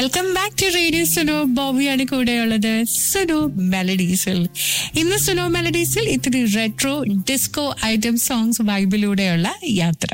welcome back to radio Suno ബോബിയാണ് കൂടെയുള്ളത് സുനോ മെലഡീസിൽ ഇന്ന് സുനോ മെലഡീസിൽ ഇത്തിരി റെട്രോ ഡിസ്കോ ഐറ്റം സോങ്സ് വൈബിലൂടെയുള്ള യാത്ര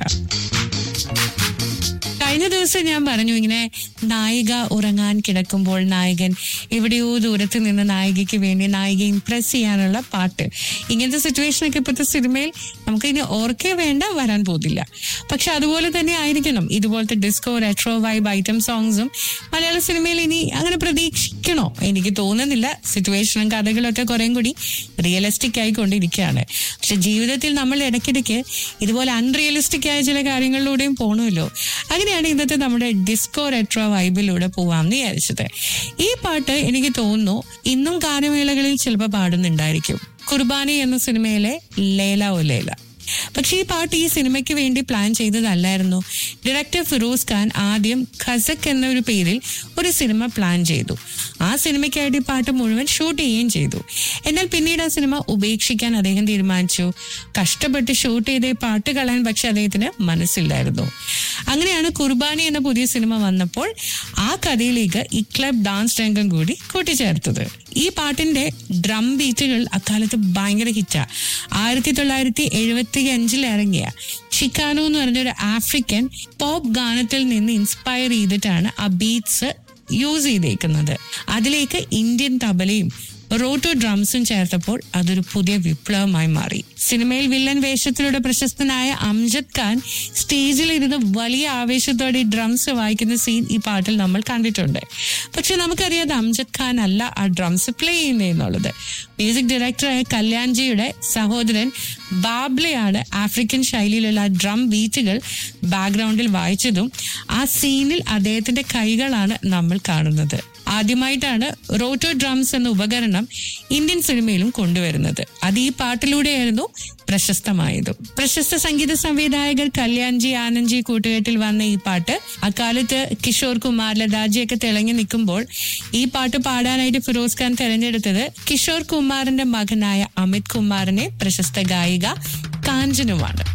കഴിഞ്ഞ ദിവസം ഞാൻ പറഞ്ഞു ഇങ്ങനെ നായിക ഉറങ്ങാൻ കിടക്കുമ്പോൾ നായകൻ എവിടെയോ ദൂരത്ത് നിന്ന് നായികയ്ക്ക് വേണ്ടി നായിക ഇംപ്രസ് ചെയ്യാനുള്ള പാട്ട് ഇങ്ങനത്തെ സിറ്റുവേഷനൊക്കെ ഇപ്പോഴത്തെ സിനിമയിൽ നമുക്ക് ഇനി ഓർക്കേ വേണ്ട വരാൻ പോകുന്നില്ല പക്ഷെ അതുപോലെ തന്നെ ആയിരിക്കണം ഇതുപോലത്തെ ഡിസ്കോ റെട്രോ വൈബ് ഐറ്റം സോങ്സും മലയാള സിനിമയിൽ ഇനി അങ്ങനെ പ്രതീക്ഷിക്കണോ എനിക്ക് തോന്നുന്നില്ല സിറ്റുവേഷനും കഥകളും ഒക്കെ കുറേം കൂടി റിയലിസ്റ്റിക് ആയിക്കൊണ്ടിരിക്കുകയാണ് പക്ഷെ ജീവിതത്തിൽ നമ്മൾ ഇടയ്ക്കിടയ്ക്ക് ഇതുപോലെ അൺറിയലിസ്റ്റിക് ആയ ചില കാര്യങ്ങളിലൂടെയും പോകണമല്ലോ അങ്ങനെയാണ് ഇന്നത്തെ നമ്മുടെ ഡിസ്കോ റെട്രോ വൈബിലൂടെ പോവാമെന്ന് വിചാരിച്ചത് ഈ പാട്ട് എനിക്ക് തോന്നുന്നു ഇന്നും ഗാനമേളകളിൽ ചിലപ്പോൾ പാടുന്നുണ്ടായിരിക്കും കുർബാനി എന്ന സിനിമയിലെ ലേല ഒ ലേല പക്ഷെ ഈ പാട്ട് ഈ സിനിമയ്ക്ക് വേണ്ടി പ്ലാൻ ചെയ്തതല്ലായിരുന്നു ഡയറക്ടർ ഫിറോസ് ഖാൻ ആദ്യം ഖസക് എന്ന ഒരു പേരിൽ ഒരു സിനിമ പ്ലാൻ ചെയ്തു ആ സിനിമയ്ക്കായിട്ട് ഈ പാട്ട് മുഴുവൻ ഷൂട്ട് ചെയ്യുകയും ചെയ്തു എന്നാൽ പിന്നീട് ആ സിനിമ ഉപേക്ഷിക്കാൻ അദ്ദേഹം തീരുമാനിച്ചു കഷ്ടപ്പെട്ട് ഷൂട്ട് ചെയ്ത ഈ പാട്ട് കളയാൻ പക്ഷെ അദ്ദേഹത്തിന് മനസ്സില്ലായിരുന്നു അങ്ങനെയാണ് കുർബാനി എന്ന പുതിയ സിനിമ വന്നപ്പോൾ ആ കഥയിലേക്ക് ഈ ക്ലബ് ഡാൻസ് രംഗം കൂടി കൂട്ടിച്ചേർത്തത് ഈ പാട്ടിന്റെ ഡ്രം ബീറ്റുകൾ അക്കാലത്ത് ഭയങ്കര ഹിറ്റാ ആയിരത്തി തൊള്ളായിരത്തി എഴുപത്തി അഞ്ചിൽ ഇറങ്ങിയ ഷിക്കാനോ എന്ന് പറഞ്ഞൊരു ആഫ്രിക്കൻ പോപ്പ് ഗാനത്തിൽ നിന്ന് ഇൻസ്പയർ ചെയ്തിട്ടാണ് ആ ബീറ്റ്സ് യൂസ് ചെയ്തേക്കുന്നത് അതിലേക്ക് ഇന്ത്യൻ തബലയും റോട്ടോ ഡ്രംസും ചേർത്തപ്പോൾ അതൊരു പുതിയ വിപ്ലവമായി മാറി സിനിമയിൽ വില്ലൻ വേഷത്തിലൂടെ പ്രശസ്തനായ അംജദ് ഖാൻ സ്റ്റേജിൽ ഇരുന്ന് വലിയ ആവേശത്തോടെ ഈ ഡ്രംസ് വായിക്കുന്ന സീൻ ഈ പാട്ടിൽ നമ്മൾ കണ്ടിട്ടുണ്ട് പക്ഷെ നമുക്കറിയാതെ അംജദ് ഖാൻ അല്ല ആ ഡ്രംസ് പ്ലേ ചെയ്യുന്നതെന്നുള്ളത് മ്യൂസിക് ഡയറക്ടറായ കല്യാൺജിയുടെ സഹോദരൻ ബാബ്ലയാണ് ആഫ്രിക്കൻ ശൈലിയിലുള്ള ആ ഡ്രം ബീറ്റുകൾ ബാക്ക്ഗ്രൗണ്ടിൽ വായിച്ചതും ആ സീനിൽ അദ്ദേഹത്തിന്റെ കൈകളാണ് നമ്മൾ കാണുന്നത് ആദ്യമായിട്ടാണ് റോട്ടോ ഡ്രംസ് എന്ന ഉപകരണം ഇന്ത്യൻ സിനിമയിലും കൊണ്ടുവരുന്നത് അത് ഈ പാട്ടിലൂടെയായിരുന്നു പ്രശസ്തമായതും പ്രശസ്ത സംഗീത സംവിധായകർ കല്യാൺജി ആനന്ദ്ജി കൂട്ടുകെട്ടിൽ വന്ന ഈ പാട്ട് അക്കാലത്ത് കിഷോർ കുമാർ ലതാജിയൊക്കെ തിളങ്ങി നിൽക്കുമ്പോൾ ഈ പാട്ട് പാടാനായിട്ട് ഫിറോസ് ഖാൻ തെരഞ്ഞെടുത്തത് കിഷോർ കുമാറിന്റെ മകനായ അമിത് കുമാറിനെ പ്രശസ്ത ഗായിക കാഞ്ചനുമാണ്